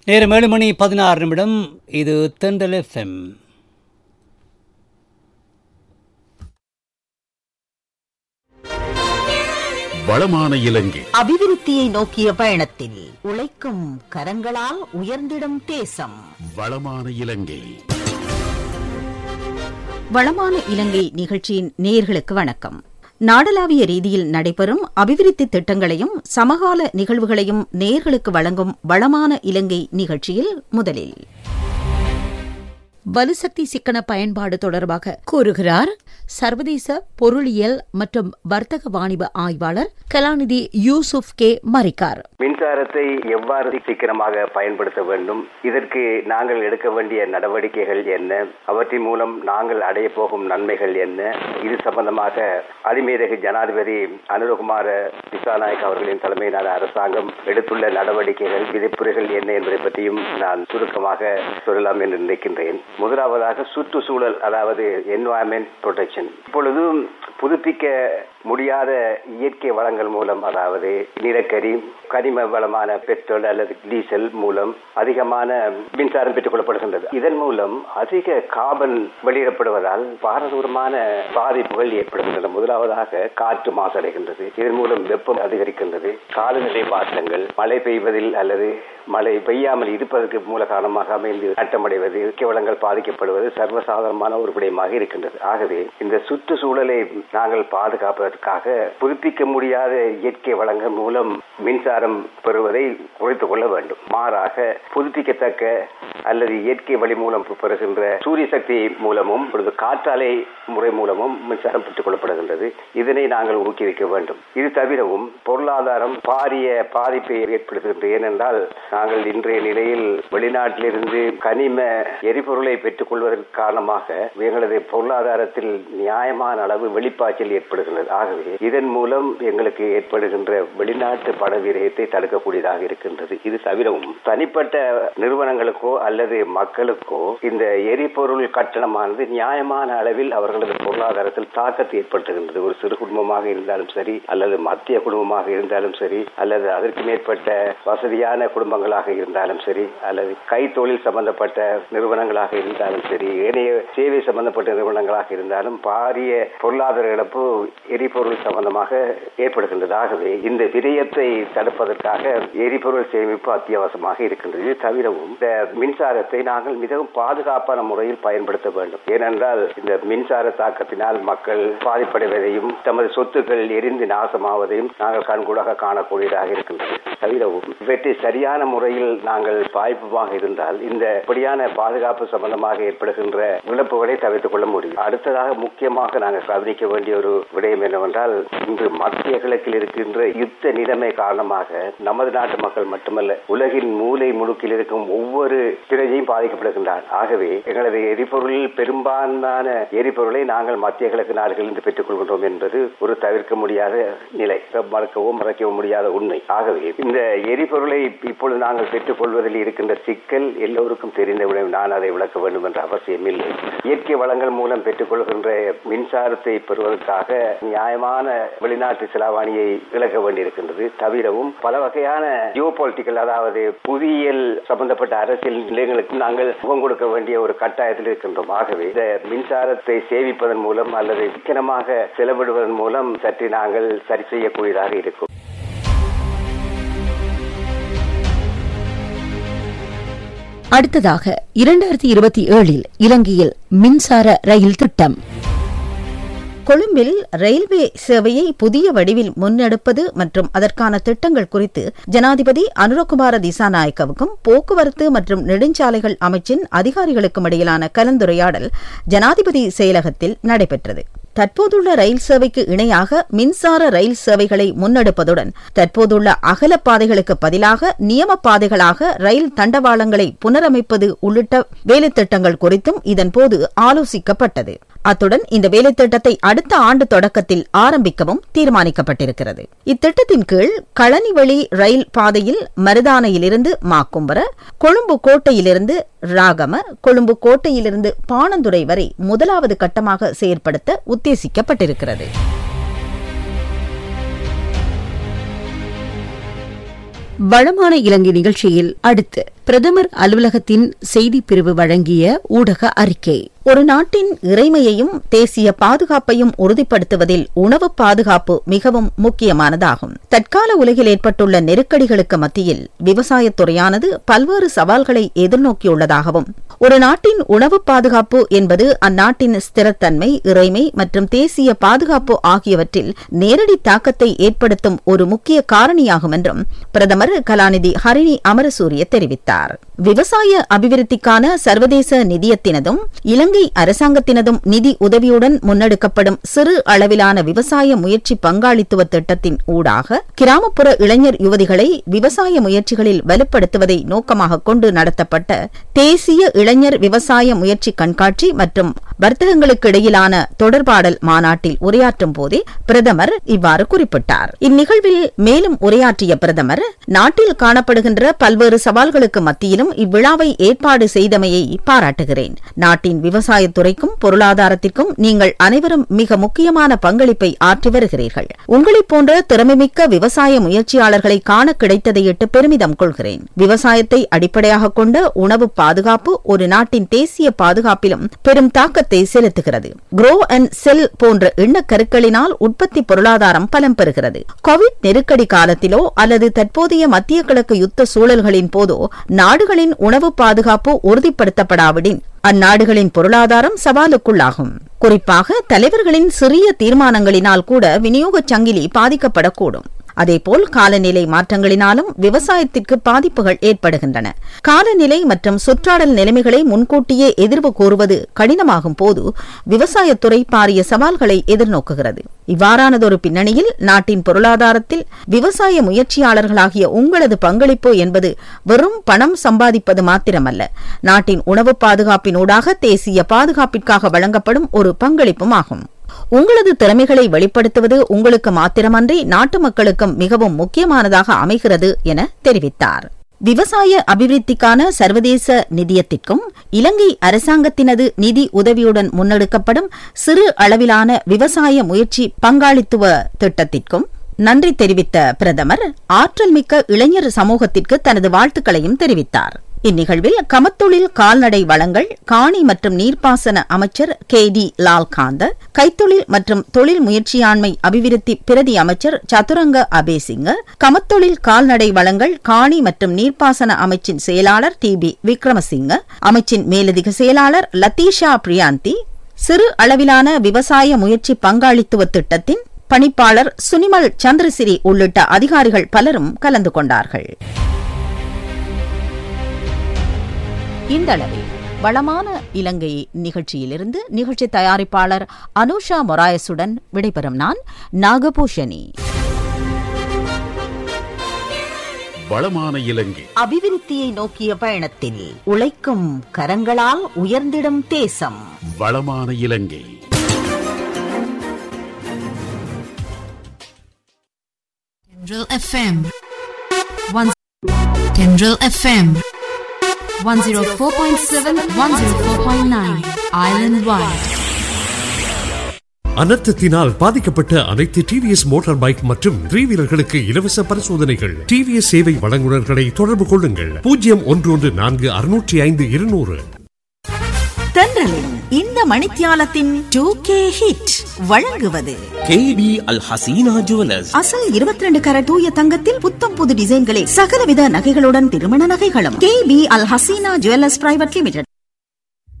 நேரம் ஏழு மணி பதினாறு நிமிடம் இது தென்றல் எஃப்எம் வளமான இலங்கை அபிவிருத்தியை நோக்கிய பயணத்தில் உழைக்கும் கரங்களால் உயர்ந்திடும் தேசம் வளமான இலங்கை வளமான இலங்கை நிகழ்ச்சியின் நேயர்களுக்கு வணக்கம் நாடளாவிய ரீதியில் நடைபெறும் அபிவிருத்தி திட்டங்களையும் சமகால நிகழ்வுகளையும் நேயர்களுக்கு வழங்கும் வளமான இலங்கை நிகழ்ச்சியில் முதலில் வலுசக்தி சிக்கன பயன்பாடு தொடர்பாக கூறுகிறார் சர்வதேச பொருளியல் மற்றும் வர்த்தக வாணிப ஆய்வாளர் கலாநிதி யூசுப் கே மரிக்கார் மின்சாரத்தை எவ்வாறு சிக்கனமாக பயன்படுத்த வேண்டும் இதற்கு நாங்கள் எடுக்க வேண்டிய நடவடிக்கைகள் என்ன அவற்றின் மூலம் நாங்கள் அடைய போகும் நன்மைகள் என்ன இது சம்பந்தமாக அதிமேதகு ஜனாதிபதி அனுரகுமார திசாநாயக் அவர்களின் தலைமையிலான அரசாங்கம் எடுத்துள்ள நடவடிக்கைகள் விதிப்புரைகள் என்ன என்பதை பற்றியும் நான் சுருக்கமாக சொல்லலாம் என்று நினைக்கின்றேன் முதலாவதாக சுற்றுச்சூழல் அதாவது என்வாயன்மெண்ட் ப்ரொடெக்ஷன் இப்பொழுது புதுப்பிக்க முடியாத இயற்கை வளங்கள் மூலம் அதாவது நிலக்கரி கனிம வளமான பெட்ரோல் அல்லது டீசல் மூலம் அதிகமான மின்சாரம் பெற்றுக் கொள்ளப்படுகின்றது இதன் மூலம் அதிக கார்பன் வெளியிடப்படுவதால் பாரதூரமான பாதிப்புகள் ஏற்படுகின்றன முதலாவதாக காற்று மாசடைகின்றது இதன் மூலம் வெப்பம் அதிகரிக்கின்றது காலநிலை மாற்றங்கள் மழை பெய்வதில் அல்லது மழை பெய்யாமல் இருப்பதற்கு மூல காரணமாக அமைந்து நட்டமடைவது இயற்கை வளங்கள் பாதிக்கப்படுவது சர்வசாதாரணமான ஒரு விடயமாக இருக்கின்றது ஆகவே இந்த சுற்றுச்சூழலை நாங்கள் பாதுகாப்பதற்காக புதுப்பிக்க முடியாத இயற்கை வளங்கள் மூலம் மின்சாரம் பெறுவதை குறைத்துக் கொள்ள வேண்டும் மாறாக புதுப்பிக்கத்தக்க அல்லது இயற்கை வழி மூலம் பெறுகின்ற சூரிய சக்தி மூலமும் இப்பொழுது காற்றாலை முறை மூலமும் மின்சாரம் பெற்றுக் கொள்ளப்படுகின்றது இதனை நாங்கள் ஊக்குவிக்க வேண்டும் இது தவிரவும் பொருளாதாரம் பாரிய பாதிப்பை ஏற்படுத்துகின்றது ஏனென்றால் நாங்கள் இன்றைய நிலையில் வெளிநாட்டிலிருந்து கனிம எரிபொருளை பெற்றுக் கொள்வதற்கு காரணமாக எங்களது பொருளாதாரத்தில் நியாயமான அளவு வெளிப்பாய்ச்சல் ஏற்படுகின்றது ஆகவே இதன் மூலம் எங்களுக்கு ஏற்படுகின்ற வெளிநாட்டு பண விரயத்தை தடுக்கக்கூடியதாக இருக்கின்றது இது தவிரவும் தனிப்பட்ட நிறுவனங்களுக்கோ அல்லது மக்களுக்கோ இந்த எரிபொருள் கட்டணமானது நியாயமான அளவில் அவர்களது பொருளாதாரத்தில் தாக்கத்தை ஏற்படுத்துகின்றது ஒரு சிறு குடும்பமாக இருந்தாலும் சரி அல்லது மத்திய குடும்பமாக இருந்தாலும் சரி அல்லது அதற்கு மேற்பட்ட வசதியான குடும்பங்களாக இருந்தாலும் சரி அல்லது கைத்தொழில் சம்பந்தப்பட்ட நிறுவனங்களாக இருந்தாலும் சரி ஏனைய சேவை சம்பந்தப்பட்ட நிறுவனங்களாக இருந்தாலும் பாரிய பொருளாதார இழப்பு எரிபொருள் சம்பந்தமாக ஏற்படுகின்றது ஆகவே இந்த விரயத்தை தடுப்பதற்காக எரிபொருள் சேமிப்பு அத்தியாவசியமாக இருக்கின்றது இது தவிரவும் இந்த மின்சாரத்தை நாங்கள் மிகவும் பாதுகாப்பான முறையில் பயன்படுத்த வேண்டும் ஏனென்றால் இந்த மின்சார தாக்கத்தினால் மக்கள் பாதிப்படைவதையும் தமது சொத்துக்கள் எரிந்து நாசமாவதையும் நாங்கள் கண்கூடாக காணக்கூடியதாக இருக்கின்றது தவிரவும் இவற்றை சரியான முறையில் நாங்கள் பாய்ப்புமாக இருந்தால் இந்த இப்படியான பாதுகாப்பு சம்பந்தமாக ஏற்படுகின்ற இழப்புகளை தவிர்த்துக் கொள்ள முடியும் அடுத்ததாக முக்கியமாக நாங்கள் கவனிக்க வேண்டிய ஒரு விடயம் என்னவென்றால் இன்று மத்திய கிழக்கில் இருக்கின்ற யுத்த நிலைமை காரணமாக நமது நாட்டு மக்கள் மட்டுமல்ல உலகின் மூலை முடுக்கில் இருக்கும் ஒவ்வொரு பிரஜையும் பாதிக்கப்படுகின்றார் ஆகவே எங்களது எரிபொருளில் பெரும்பான்மையான எரிபொருளை நாங்கள் மத்திய கிழக்கு நாடுகளிலிருந்து பெற்றுக் கொள்கின்றோம் என்பது ஒரு தவிர்க்க முடியாத நிலை மறக்கவும் மறைக்கவும் முடியாத உண்மை ஆகவே இந்த எரிபொருளை இப்பொழுது நாங்கள் பெற்றுக் கொள்வதில் இருக்கின்ற சிக்கல் எல்லோருக்கும் தெரிந்த விட நான் அதை விளக்க வேண்டும் என்ற அவசியம் இல்லை இயற்கை வளங்கள் மூலம் பெற்றுக்கொள்கின்ற மின்சாரத்தை பெறுவதற்காக நியாயமான வெளிநாட்டு செலாவணியை இழக்க வேண்டியிருக்கின்றது தவிரவும் பல வகையான ஜியோ பொலிட்டிக்கல் அதாவது புவியியல் சம்பந்தப்பட்ட அரசியல் நிலையங்களுக்கும் நாங்கள் முகம் கொடுக்க வேண்டிய ஒரு கட்டாயத்தில் இருக்கின்றோம் ஆகவே இந்த மின்சாரத்தை சேமிப்பதன் மூலம் அல்லது சிக்கனமாக செலவிடுவதன் மூலம் சற்று நாங்கள் சரி செய்யக்கூடியதாக இருக்கும் அடுத்ததாக இரண்டாயிரத்தி இருபத்தி ஏழில் இலங்கையில் மின்சார ரயில் திட்டம் கொழும்பில் ரயில்வே சேவையை புதிய வடிவில் முன்னெடுப்பது மற்றும் அதற்கான திட்டங்கள் குறித்து ஜனாதிபதி அனுரகுமார திசாநாயக்கவுக்கும் போக்குவரத்து மற்றும் நெடுஞ்சாலைகள் அமைச்சின் அதிகாரிகளுக்கும் இடையிலான கலந்துரையாடல் ஜனாதிபதி செயலகத்தில் நடைபெற்றது தற்போதுள்ள ரயில் சேவைக்கு இணையாக மின்சார ரயில் சேவைகளை முன்னெடுப்பதுடன் தற்போதுள்ள அகல பாதைகளுக்கு பதிலாக நியம பாதைகளாக ரயில் தண்டவாளங்களை புனரமைப்பது உள்ளிட்ட வேலைத்திட்டங்கள் குறித்தும் இதன்போது ஆலோசிக்கப்பட்டது அத்துடன் இந்த வேலைத்திட்டத்தை அடுத்த ஆண்டு தொடக்கத்தில் ஆரம்பிக்கவும் தீர்மானிக்கப்பட்டிருக்கிறது இத்திட்டத்தின் கீழ் களனிவழி ரயில் பாதையில் மருதானையிலிருந்து மாக்கும்பர கொழும்பு கோட்டையிலிருந்து ராகம கொழும்பு கோட்டையிலிருந்து பாணந்துறை வரை முதலாவது கட்டமாக செயற்படுத்த உத்தேசிக்கப்பட்டிருக்கிறது வளமான இலங்கை நிகழ்ச்சியில் அடுத்து பிரதமர் அலுவலகத்தின் செய்திப் பிரிவு வழங்கிய ஊடக அறிக்கை ஒரு நாட்டின் இறைமையையும் தேசிய பாதுகாப்பையும் உறுதிப்படுத்துவதில் உணவு பாதுகாப்பு மிகவும் முக்கியமானதாகும் தற்கால உலகில் ஏற்பட்டுள்ள நெருக்கடிகளுக்கு மத்தியில் விவசாயத் துறையானது பல்வேறு சவால்களை எதிர்நோக்கியுள்ளதாகவும் ஒரு நாட்டின் உணவு பாதுகாப்பு என்பது அந்நாட்டின் ஸ்திரத்தன்மை இறைமை மற்றும் தேசிய பாதுகாப்பு ஆகியவற்றில் நேரடி தாக்கத்தை ஏற்படுத்தும் ஒரு முக்கிய காரணியாகும் என்றும் பிரதமர் கலாநிதி ஹரிணி அமரசூரிய தெரிவித்தார் விவசாய அபிவிருத்திக்கான சர்வதேச நிதியத்தினதும் இலங்கை அரசாங்கத்தினதும் நிதி உதவியுடன் முன்னெடுக்கப்படும் சிறு அளவிலான விவசாய முயற்சி பங்காளித்துவ திட்டத்தின் ஊடாக கிராமப்புற இளைஞர் யுவதிகளை விவசாய முயற்சிகளில் வலுப்படுத்துவதை நோக்கமாக கொண்டு நடத்தப்பட்ட தேசிய இளைஞர் விவசாய முயற்சி கண்காட்சி மற்றும் வர்த்தகங்களுக்கு இடையிலான தொடர்பாடல் மாநாட்டில் உரையாற்றும் போதே பிரதமர் இவ்வாறு குறிப்பிட்டார் இந்நிகழ்வில் மேலும் உரையாற்றிய பிரதமர் நாட்டில் காணப்படுகின்ற பல்வேறு சவால்களுக்கு மத்தியிலும் இவ்விழாவை ஏற்பாடு செய்தமையை பாராட்டுகிறேன் நாட்டின் விவசாயத்துறைக்கும் பொருளாதாரத்திற்கும் நீங்கள் அனைவரும் மிக முக்கியமான பங்களிப்பை ஆற்றி வருகிறீர்கள் உங்களைப் போன்ற திறமைமிக்க விவசாய முயற்சியாளர்களை காண கிடைத்ததையிட்டு பெருமிதம் கொள்கிறேன் விவசாயத்தை அடிப்படையாக கொண்ட உணவு பாதுகாப்பு ஒரு நாட்டின் தேசிய பாதுகாப்பிலும் பெரும் தாக்கத்தை செலுத்துகிறது குரோ அண்ட் செல் போன்ற எண்ணக்கருக்களினால் உற்பத்தி பொருளாதாரம் பலம் பெறுகிறது கோவிட் நெருக்கடி காலத்திலோ அல்லது தற்போதைய மத்திய கிழக்கு யுத்த சூழல்களின் போதோ நாடுகளின் உணவு பாதுகாப்பு உறுதிப்படுத்தப்படாவிடின் அந்நாடுகளின் பொருளாதாரம் சவாலுக்குள்ளாகும் குறிப்பாக தலைவர்களின் சிறிய தீர்மானங்களினால் கூட விநியோகச் சங்கிலி பாதிக்கப்படக்கூடும் அதேபோல் காலநிலை மாற்றங்களினாலும் விவசாயத்திற்கு பாதிப்புகள் ஏற்படுகின்றன காலநிலை மற்றும் சுற்றாடல் நிலைமைகளை முன்கூட்டியே எதிர்வு கூறுவது கடினமாகும் போது விவசாயத்துறை பாரிய சவால்களை எதிர்நோக்குகிறது இவ்வாறானதொரு பின்னணியில் நாட்டின் பொருளாதாரத்தில் விவசாய முயற்சியாளர்களாகிய உங்களது பங்களிப்பு என்பது வெறும் பணம் சம்பாதிப்பது மாத்திரமல்ல நாட்டின் உணவு பாதுகாப்பினூடாக தேசிய பாதுகாப்பிற்காக வழங்கப்படும் ஒரு பங்களிப்பும் ஆகும் உங்களது திறமைகளை வெளிப்படுத்துவது உங்களுக்கு மாத்திரமன்றி நாட்டு மக்களுக்கும் மிகவும் முக்கியமானதாக அமைகிறது என தெரிவித்தார் விவசாய அபிவிருத்திக்கான சர்வதேச நிதியத்திற்கும் இலங்கை அரசாங்கத்தினது நிதி உதவியுடன் முன்னெடுக்கப்படும் சிறு அளவிலான விவசாய முயற்சி பங்காளித்துவ திட்டத்திற்கும் நன்றி தெரிவித்த பிரதமர் ஆற்றல் மிக்க இளைஞர் சமூகத்திற்கு தனது வாழ்த்துக்களையும் தெரிவித்தார் இந்நிகழ்வில் கமத்தொழில் கால்நடை வளங்கள் காணி மற்றும் நீர்ப்பாசன அமைச்சர் கே டி லால்காந்த கைத்தொழில் மற்றும் தொழில் முயற்சியாண்மை அபிவிருத்தி பிரதி அமைச்சர் சதுரங்க அபேசிங்க கமத்தொழில் கால்நடை வளங்கள் காணி மற்றும் நீர்ப்பாசன அமைச்சின் செயலாளர் டி பி விக்ரமசிங்க அமைச்சின் மேலதிக செயலாளர் லத்தீஷா பிரியாந்தி சிறு அளவிலான விவசாய முயற்சி பங்காளித்துவ திட்டத்தின் பணிப்பாளர் சுனிமல் சந்திரசிறி உள்ளிட்ட அதிகாரிகள் பலரும் கலந்து கொண்டார்கள் இந்தளவில் வளமான இலங்கை நிகழ்ச்சியிலிருந்து நிகழ்ச்சி தயாரிப்பாளர் அனுஷா மொராயசுடன் விடைபெறும் நான் நாகபூஷணி வளமான இலங்கை அபிவிருத்தியை நோக்கிய பயணத்தில் உழைக்கும் கரங்களால் உயர்ந்திடும் தேசம் வளமான இலங்கை Tendril FM. One Tendril FM. 104.7 104.9 Island wide. அனர்த்தத்தினால் பாதிக்கப்பட்ட அனைத்து டிவிஎஸ் மோட்டார் பைக் மற்றும் த்ரீ வீலர்களுக்கு இலவச பரிசோதனைகள் டிவிஎஸ் சேவை வழங்குநர்களை தொடர்பு கொள்ளுங்கள் பூஜ்ஜியம் ஒன்று ஒன்று நான்கு அறுநூற்றி ஐந்து இருநூறு தென்றலின் இந்த மணித்தியாலத்தின் டூ கே ஹிட் வழங்குவது கேபி அல் ஹசீனா ஜுவலர்ஸ் அசல் 22 கரட் தூய தங்கத்தில் புத்தம் புது டிசைன்களில் சகலவித நகைகளுடன் திருமண நகைகளும் K P Al Haseena jewellers private limited